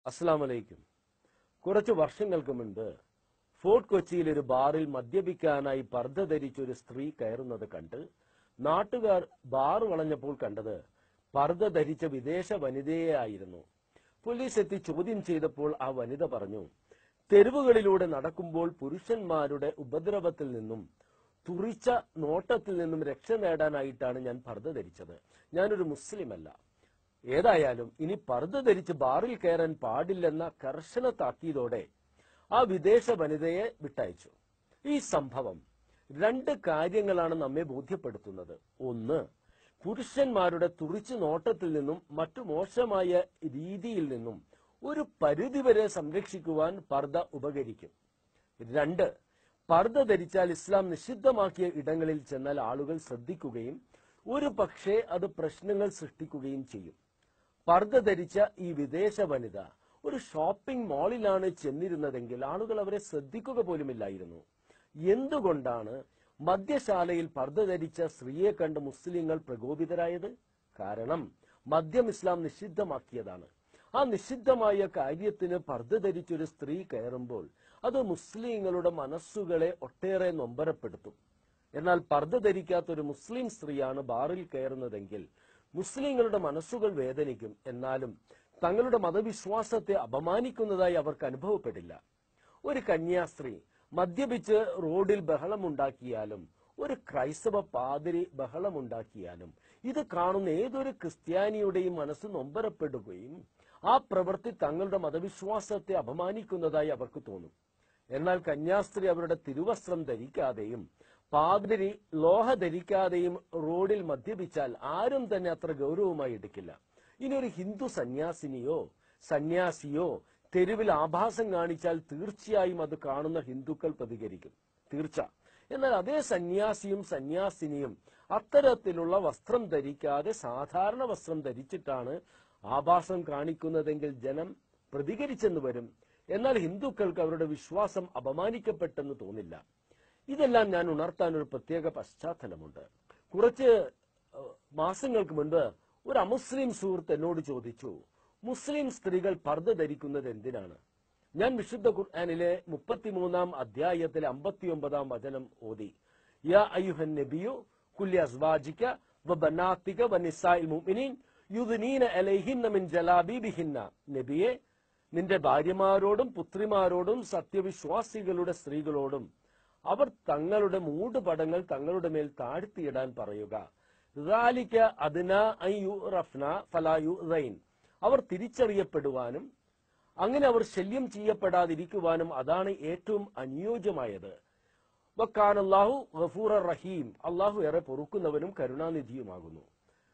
അസ്സാം വലൈക്കും കുറച്ച് വർഷങ്ങൾക്ക് മുൻപ് ഫോർട്ട് കൊച്ചിയിൽ ഒരു ബാറിൽ മദ്യപിക്കാനായി പർദ്ദ ധരിച്ച ഒരു സ്ത്രീ കയറുന്നത് കണ്ട് നാട്ടുകാർ ബാർ വളഞ്ഞപ്പോൾ കണ്ടത് പർദ്ദ ധരിച്ച വിദേശ വനിതയെ ആയിരുന്നു പോലീസ് എത്തി ചോദ്യം ചെയ്തപ്പോൾ ആ വനിത പറഞ്ഞു തെരുവുകളിലൂടെ നടക്കുമ്പോൾ പുരുഷന്മാരുടെ ഉപദ്രവത്തിൽ നിന്നും തുറിച്ച നോട്ടത്തിൽ നിന്നും രക്ഷ നേടാനായിട്ടാണ് ഞാൻ പർദ്ദ ധരിച്ചത് ഞാനൊരു മുസ്ലിമല്ല ഏതായാലും ഇനി പർദ്ദ ധരിച്ച് ബാറിൽ കയറാൻ പാടില്ലെന്ന കർശന താക്കീതോടെ ആ വിദേശ വനിതയെ വിട്ടയച്ചു ഈ സംഭവം രണ്ട് കാര്യങ്ങളാണ് നമ്മെ ബോധ്യപ്പെടുത്തുന്നത് ഒന്ന് പുരുഷന്മാരുടെ തുറിച്ചു നോട്ടത്തിൽ നിന്നും മറ്റു മോശമായ രീതിയിൽ നിന്നും ഒരു പരിധിവരെ സംരക്ഷിക്കുവാൻ പർദ്ദ ഉപകരിക്കും രണ്ട് പർദ്ദ ധരിച്ചാൽ ഇസ്ലാം നിഷിദ്ധമാക്കിയ ഇടങ്ങളിൽ ചെന്നാൽ ആളുകൾ ശ്രദ്ധിക്കുകയും ഒരു പക്ഷേ അത് പ്രശ്നങ്ങൾ സൃഷ്ടിക്കുകയും ചെയ്യും പർദ്ദ ധരിച്ച ഈ വിദേശ വനിത ഒരു ഷോപ്പിംഗ് മാളിലാണ് ചെന്നിരുന്നതെങ്കിൽ ആളുകൾ അവരെ ശ്രദ്ധിക്കുക പോലുമില്ലായിരുന്നു എന്തുകൊണ്ടാണ് മദ്യശാലയിൽ പർദ്ദ ധരിച്ച സ്ത്രീയെ കണ്ട് മുസ്ലിങ്ങൾ പ്രകോപിതരായത് കാരണം മദ്യം ഇസ്ലാം നിഷിദ്ധമാക്കിയതാണ് ആ നിഷിദ്ധമായ കാര്യത്തിന് പർദ്ദ ധരിച്ചൊരു സ്ത്രീ കയറുമ്പോൾ അത് മുസ്ലിങ്ങളുടെ മനസ്സുകളെ ഒട്ടേറെ നൊമ്പരപ്പെടുത്തും എന്നാൽ പർദ്ദ ധരിക്കാത്ത ഒരു മുസ്ലിം സ്ത്രീയാണ് ബാറിൽ കയറുന്നതെങ്കിൽ മുസ്ലിങ്ങളുടെ മനസ്സുകൾ വേദനിക്കും എന്നാലും തങ്ങളുടെ മതവിശ്വാസത്തെ അപമാനിക്കുന്നതായി അവർക്ക് അനുഭവപ്പെടില്ല ഒരു കന്യാസ്ത്രീ മദ്യപിച്ച് റോഡിൽ ബഹളമുണ്ടാക്കിയാലും ഒരു ക്രൈസ്തവ പാതിരി ബഹളമുണ്ടാക്കിയാലും ഇത് കാണുന്ന ഏതൊരു ക്രിസ്ത്യാനിയുടെയും മനസ്സ് നൊമ്പരപ്പെടുകയും ആ പ്രവൃത്തി തങ്ങളുടെ മതവിശ്വാസത്തെ അപമാനിക്കുന്നതായി അവർക്ക് തോന്നും എന്നാൽ കന്യാസ്ത്രീ അവരുടെ തിരുവസ്ത്രം ധരിക്കാതെയും പാതിരി ലോഹ ധരിക്കാതെയും റോഡിൽ മദ്യപിച്ചാൽ ആരും തന്നെ അത്ര ഗൗരവമായി എടുക്കില്ല ഇനി ഒരു ഹിന്ദു സന്യാസിനിയോ സന്യാസിയോ തെരുവിൽ ആഭാസം കാണിച്ചാൽ തീർച്ചയായും അത് കാണുന്ന ഹിന്ദുക്കൾ പ്രതികരിക്കും തീർച്ച എന്നാൽ അതേ സന്യാസിയും സന്യാസിനിയും അത്തരത്തിലുള്ള വസ്ത്രം ധരിക്കാതെ സാധാരണ വസ്ത്രം ധരിച്ചിട്ടാണ് ആഭാസം കാണിക്കുന്നതെങ്കിൽ ജനം പ്രതികരിച്ചെന്ന് വരും എന്നാൽ ഹിന്ദുക്കൾക്ക് അവരുടെ വിശ്വാസം അപമാനിക്കപ്പെട്ടെന്ന് തോന്നില്ല ഇതെല്ലാം ഞാൻ ഉണർത്താൻ ഒരു പ്രത്യേക പശ്ചാത്തലമുണ്ട് കുറച്ച് ഏഹ്, മാസങ്ങൾക്ക് മുൻപ് ഒരു അമുസ്ലിം സുഹൃത്ത് എന്നോട് ചോദിച്ചു മുസ്ലിം സ്ത്രീകൾ പർദ്ദ ധരിക്കുന്നത് എന്തിനാണ് ഞാൻ വിശുദ്ധ ഖുർആനിലെ മുപ്പത്തിമൂന്നാം അധ്യായത്തിലെ അമ്പത്തിയൊമ്പതാം വചനം ഓതി യാ അയ്യുഹൻ നബിയു കുല്ലി അസ്വാജിക വ ബനാത്തിക വ നിസാഇൽ മുഅ്മിനീൻ യുദ്നീന അലൈഹിന്ന മിൻ ജലാബീബിഹിന്ന നബിയെ നിന്റെ ഭാര്യമാരോടും പുത്രിമാരോടും സത്യവിശ്വാസികളുടെ സ്ത്രീകളോടും അവർ തങ്ങളുടെ മൂടുപടങ്ങൾ തങ്ങളുടെ മേൽ താഴ്ത്തിയിടാൻ പറയുക ذَلِكَ أَدْنَىٰ أَن يُعْرَفْنَ فَلَا يُؤْذَيْنَ അവർ തിരിച്ചറിയപ്പെടുവാനും അങ്ങനെ അവർ ശല്യം ചെയ്യപ്പെടാതിരിക്കുവാനും അതാണ് ഏറ്റവും അനുയോജ്യമായത് വക്കാൻ അള്ളാഹു ഗഫൂർ റഹീം അള്ളാഹു ഏറെ പൊറുക്കുന്നവനും കരുണാനിധിയുമാകുന്നു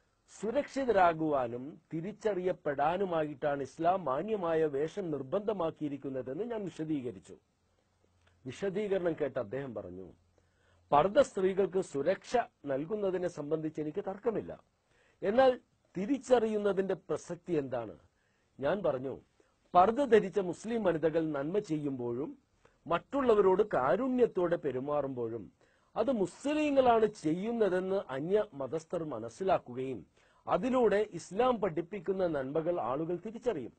സുരക്ഷിതരാകുവാനും തിരിച്ചറിയപ്പെടാനുമായിട്ടാണ് ഇസ്ലാം മാന്യമായ വേഷം നിർബന്ധമാക്കിയിരിക്കുന്നതെന്ന് ഞാൻ വിശദീകരിച്ചു വിശദീകരണം കേട്ട് അദ്ദേഹം പറഞ്ഞു പർദ്ദ സ്ത്രീകൾക്ക് സുരക്ഷ നൽകുന്നതിനെ സംബന്ധിച്ച് എനിക്ക് തർക്കമില്ല എന്നാൽ തിരിച്ചറിയുന്നതിന്റെ പ്രസക്തി എന്താണ് ഞാൻ പറഞ്ഞു പർദ്ദ ധരിച്ച മുസ്ലിം വനിതകൾ നന്മ ചെയ്യുമ്പോഴും മറ്റുള്ളവരോട് കാരുണ്യത്തോടെ പെരുമാറുമ്പോഴും അത് മുസ്ലിങ്ങളാണ് ചെയ്യുന്നതെന്ന് അന്യ മതസ്ഥർ മനസ്സിലാക്കുകയും അതിലൂടെ ഇസ്ലാം പഠിപ്പിക്കുന്ന നന്മകൾ ആളുകൾ തിരിച്ചറിയും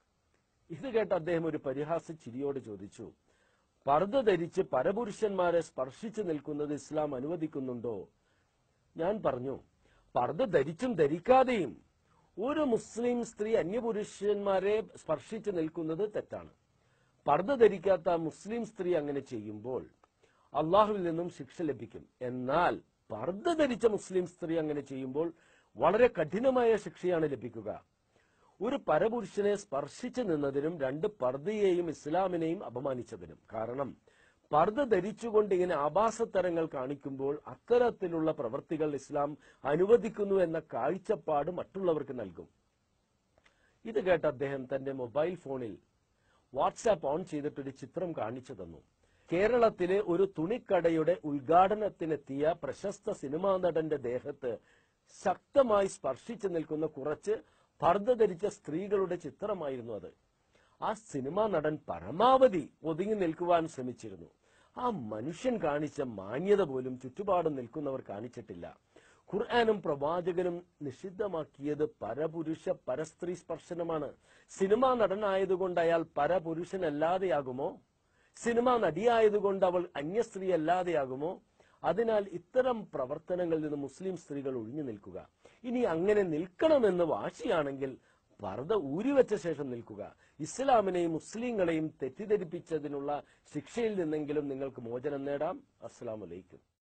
ഇത് കേട്ട് അദ്ദേഹം ഒരു പരിഹാസ ചിരിയോട് ചോദിച്ചു പർദ്ദ ധരിച്ച് പരപുരുഷന്മാരെ സ്പർശിച്ചു നിൽക്കുന്നത് ഇസ്ലാം അനുവദിക്കുന്നുണ്ടോ ഞാൻ പറഞ്ഞു പർദ്ദ ധരിച്ചും ധരിക്കാതെയും ഒരു മുസ്ലിം സ്ത്രീ അന്യപുരുഷന്മാരെ സ്പർശിച്ചു നിൽക്കുന്നത് തെറ്റാണ് പർദ്ദ ധരിക്കാത്ത മുസ്ലിം സ്ത്രീ അങ്ങനെ ചെയ്യുമ്പോൾ അള്ളാഹുവിൽ നിന്നും ശിക്ഷ ലഭിക്കും എന്നാൽ പർദ്ദ ധരിച്ച മുസ്ലിം സ്ത്രീ അങ്ങനെ ചെയ്യുമ്പോൾ വളരെ കഠിനമായ ശിക്ഷയാണ് ലഭിക്കുക ഒരു പരപുരുഷനെ സ്പർശിച്ചു നിന്നതിനും രണ്ട് പർദ്ദയെയും ഇസ്ലാമിനെയും അപമാനിച്ചതിനും കാരണം പർദ്ദ ധരിച്ചുകൊണ്ട് ഇങ്ങനെ ആഭാസത്തരങ്ങൾ കാണിക്കുമ്പോൾ അത്തരത്തിലുള്ള പ്രവൃത്തികൾ ഇസ്ലാം അനുവദിക്കുന്നു എന്ന കാഴ്ചപ്പാട് മറ്റുള്ളവർക്ക് നൽകും ഇത് കേട്ട് അദ്ദേഹം തന്റെ മൊബൈൽ ഫോണിൽ വാട്സാപ്പ് ഓൺ ചെയ്തിട്ടൊരു ചിത്രം കാണിച്ചു തന്നു കേരളത്തിലെ ഒരു തുണിക്കടയുടെ ഉദ്ഘാടനത്തിനെത്തിയ പ്രശസ്ത സിനിമാ നടന്റെ ദേഹത്ത് ശക്തമായി സ്പർശിച്ചു നിൽക്കുന്ന കുറച്ച് പർദ്ദ ധരിച്ച സ്ത്രീകളുടെ ചിത്രമായിരുന്നു അത് ആ സിനിമാ നടൻ പരമാവധി ഒതുങ്ങി നിൽക്കുവാൻ ശ്രമിച്ചിരുന്നു ആ മനുഷ്യൻ കാണിച്ച മാന്യത പോലും ചുറ്റുപാടും നിൽക്കുന്നവർ കാണിച്ചിട്ടില്ല ഖുർആാനും പ്രവാചകനും നിഷിദ്ധമാക്കിയത് പരപുരുഷ പരസ്ത്രീ സ്പർശനമാണ് സിനിമാ നടനായതുകൊണ്ട് അയാൾ പരപുരുഷനല്ലാതെയാകുമോ സിനിമാ നടിയായതുകൊണ്ട് അവൾ അന്യസ്ത്രീ അല്ലാതെയാകുമോ അതിനാൽ ഇത്തരം പ്രവർത്തനങ്ങളിൽ നിന്ന് മുസ്ലിം സ്ത്രീകൾ ഒഴിഞ്ഞു നിൽക്കുക ഇനി അങ്ങനെ നിൽക്കണമെന്ന് വാശിയാണെങ്കിൽ പർദ്ദ ഊരിവെച്ച ശേഷം നിൽക്കുക ഇസ്ലാമിനെയും മുസ്ലിങ്ങളെയും തെറ്റിദ്ധരിപ്പിച്ചതിനുള്ള ശിക്ഷയിൽ നിന്നെങ്കിലും നിങ്ങൾക്ക് മോചനം നേടാം അസ്സലാമലൈക്കും